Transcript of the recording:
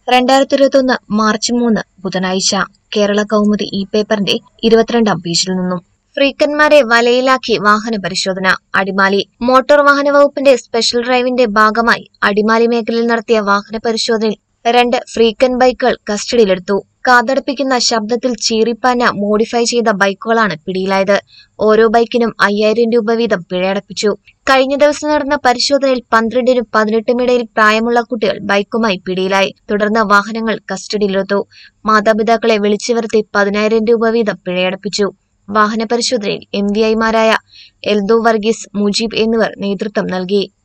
രണ്ടായിരത്തി ഇരുപത്തൊന്ന് മാർച്ച് മൂന്ന് ബുധനാഴ്ച കേരള കൗമുദി ഈ പേപ്പറിന്റെ ഇരുപത്തിരണ്ടാം പേജിൽ നിന്നും ഫ്രീക്കന്മാരെ വലയിലാക്കി വാഹന പരിശോധന അടിമാലി മോട്ടോർ വാഹന വകുപ്പിന്റെ സ്പെഷ്യൽ ഡ്രൈവിന്റെ ഭാഗമായി അടിമാലി മേഖലയിൽ നടത്തിയ വാഹന പരിശോധനയിൽ രണ്ട് ഫ്രീക്കൻ ബൈക്കുകൾ കസ്റ്റഡിയിലെടുത്തു കാതടപ്പിക്കുന്ന ശബ്ദത്തിൽ ചീറിപ്പാഞ്ഞ മോഡിഫൈ ചെയ്ത ബൈക്കുകളാണ് പിടിയിലായത് ഓരോ ബൈക്കിനും അയ്യായിരം രൂപ വീതം പിഴയടപ്പിച്ചു കഴിഞ്ഞ ദിവസം നടന്ന പരിശോധനയിൽ പന്ത്രണ്ടിനും പതിനെട്ടും ഇടയിൽ പ്രായമുള്ള കുട്ടികൾ ബൈക്കുമായി പിടിയിലായി തുടർന്ന് വാഹനങ്ങൾ കസ്റ്റഡിയിലെടുത്തു മാതാപിതാക്കളെ വിളിച്ചു വരുത്തി പതിനായിരം രൂപ വീതം പിഴയടപ്പിച്ചു വാഹന പരിശോധനയിൽ എം വി ഐമാരായ എൽദോ വർഗീസ് മുജീബ് എന്നിവർ നേതൃത്വം നൽകി